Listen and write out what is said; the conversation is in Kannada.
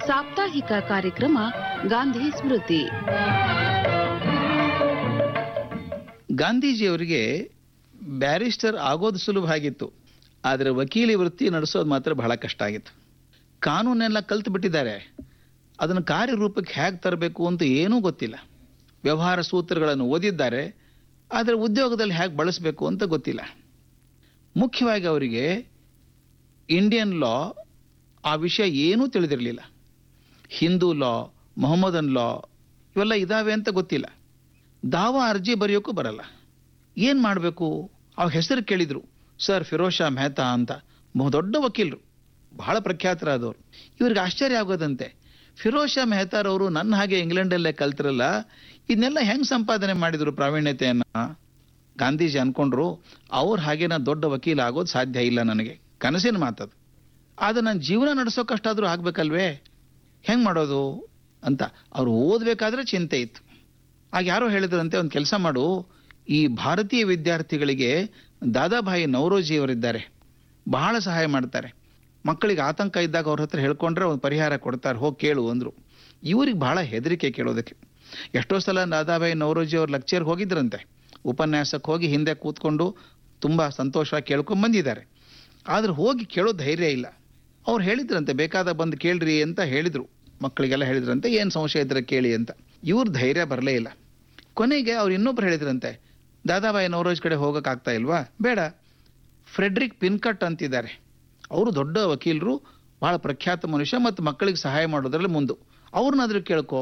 ಸಾಪ್ತಾಹಿಕ ಕಾರ್ಯಕ್ರಮ ಗಾಂಧಿ ಸ್ಮೃತಿ ಗಾಂಧೀಜಿಯವರಿಗೆ ಬ್ಯಾರಿಸ್ಟರ್ ಆಗೋದು ಸುಲಭ ಆಗಿತ್ತು ಆದರೆ ವಕೀಲಿ ವೃತ್ತಿ ನಡೆಸೋದು ಮಾತ್ರ ಬಹಳ ಕಷ್ಟ ಆಗಿತ್ತು ಕಾನೂನೆಲ್ಲ ಕಲ್ತು ಬಿಟ್ಟಿದ್ದಾರೆ ಅದನ್ನು ಕಾರ್ಯರೂಪಕ್ಕೆ ಹೇಗೆ ತರಬೇಕು ಅಂತ ಏನೂ ಗೊತ್ತಿಲ್ಲ ವ್ಯವಹಾರ ಸೂತ್ರಗಳನ್ನು ಓದಿದ್ದಾರೆ ಆದರೆ ಉದ್ಯೋಗದಲ್ಲಿ ಹೇಗೆ ಬಳಸಬೇಕು ಅಂತ ಗೊತ್ತಿಲ್ಲ ಮುಖ್ಯವಾಗಿ ಅವರಿಗೆ ಇಂಡಿಯನ್ ಲಾ ಆ ವಿಷಯ ಏನೂ ತಿಳಿದಿರಲಿಲ್ಲ ಹಿಂದೂ ಲಾ ಮೊಹಮ್ಮದನ್ ಲಾ ಇವೆಲ್ಲ ಇದಾವೆ ಅಂತ ಗೊತ್ತಿಲ್ಲ ದಾವಾ ಅರ್ಜಿ ಬರೆಯೋಕ್ಕೂ ಬರಲ್ಲ ಏನು ಮಾಡಬೇಕು ಅವ್ರ ಹೆಸರು ಕೇಳಿದ್ರು ಸರ್ ಫಿರೋಜ್ ಶಾ ಮೆಹ್ತಾ ಅಂತ ಬಹು ದೊಡ್ಡ ವಕೀಲರು ಬಹಳ ಪ್ರಖ್ಯಾತರಾದವರು ಇವ್ರಿಗೆ ಆಶ್ಚರ್ಯ ಆಗೋದಂತೆ ಫಿರೋಜ್ ಶಾ ಮೆಹ್ತಾರವರು ನನ್ನ ಹಾಗೆ ಇಂಗ್ಲೆಂಡಲ್ಲೇ ಕಲ್ತಿರಲ್ಲ ಇದನ್ನೆಲ್ಲ ಹೆಂಗ್ ಸಂಪಾದನೆ ಮಾಡಿದ್ರು ಪ್ರಾವೀಣ್ಯತೆಯನ್ನ ಗಾಂಧೀಜಿ ಅನ್ಕೊಂಡ್ರು ಅವ್ರ ಹಾಗೆ ನಾನು ದೊಡ್ಡ ವಕೀಲ ಆಗೋದು ಸಾಧ್ಯ ಇಲ್ಲ ನನಗೆ ಕನಸಿನ ಮಾತದು ಆದ್ರೆ ನನ್ನ ಜೀವನ ನಡೆಸೋಕಷ್ಟಾದ್ರೂ ಆಗ್ಬೇಕಲ್ವೇ ಹೆಂಗ್ ಮಾಡೋದು ಅಂತ ಅವ್ರು ಓದ್ಬೇಕಾದ್ರೆ ಚಿಂತೆ ಇತ್ತು ಆಗ ಯಾರೋ ಹೇಳಿದ್ರಂತೆ ಒಂದು ಕೆಲಸ ಮಾಡು ಈ ಭಾರತೀಯ ವಿದ್ಯಾರ್ಥಿಗಳಿಗೆ ದಾದಾಭಾಯಿ ನವರೋಜಿ ಅವರಿದ್ದಾರೆ ಬಹಳ ಸಹಾಯ ಮಾಡ್ತಾರೆ ಮಕ್ಕಳಿಗೆ ಆತಂಕ ಇದ್ದಾಗ ಅವ್ರ ಹತ್ರ ಹೇಳ್ಕೊಂಡ್ರೆ ಒಂದು ಪರಿಹಾರ ಕೊಡ್ತಾರೆ ಹೋಗಿ ಕೇಳು ಅಂದ್ರು ಇವ್ರಿಗೆ ಬಹಳ ಹೆದರಿಕೆ ಕೇಳೋದಕ್ಕೆ ಎಷ್ಟೋ ಸಲ ದಾದಾಭಾಯಿ ನವರೋಜಿ ಅವ್ರ ಲೆಕ್ಚರ್ಗೆ ಹೋಗಿದ್ರಂತೆ ಉಪನ್ಯಾಸಕ್ಕೆ ಹೋಗಿ ಹಿಂದೆ ಕೂತ್ಕೊಂಡು ತುಂಬಾ ಸಂತೋಷವಾಗಿ ಕೇಳ್ಕೊಂಡ್ ಬಂದಿದ್ದಾರೆ ಆದ್ರೆ ಹೋಗಿ ಕೇಳೋ ಧೈರ್ಯ ಇಲ್ಲ ಅವ್ರು ಹೇಳಿದ್ರಂತೆ ಬೇಕಾದ ಬಂದು ಕೇಳ್ರಿ ಅಂತ ಹೇಳಿದ್ರು ಮಕ್ಕಳಿಗೆಲ್ಲ ಹೇಳಿದ್ರಂತೆ ಏನು ಸಂಶಯ ಇದ್ರೆ ಕೇಳಿ ಅಂತ ಇವ್ರ ಧೈರ್ಯ ಬರಲೇ ಇಲ್ಲ ಕೊನೆಗೆ ಅವ್ರು ಇನ್ನೊಬ್ರು ಹೇಳಿದ್ರಂತೆ ದಾದಾಬಾಯಿ ನವರೋಜ್ ಕಡೆ ಹೋಗಕ್ ಆಗ್ತಾ ಇಲ್ವಾ ಬೇಡ ಫ್ರೆಡ್ರಿಕ್ ಪಿನ್ಕಟ್ ಅಂತಿದ್ದಾರೆ ಅವರು ದೊಡ್ಡ ವಕೀಲರು ಬಹಳ ಪ್ರಖ್ಯಾತ ಮನುಷ್ಯ ಮತ್ತು ಮಕ್ಕಳಿಗೆ ಸಹಾಯ ಮಾಡೋದ್ರಲ್ಲಿ ಮುಂದು ಅವ್ರನ್ನಾದ್ರೂ ಕೇಳ್ಕೊ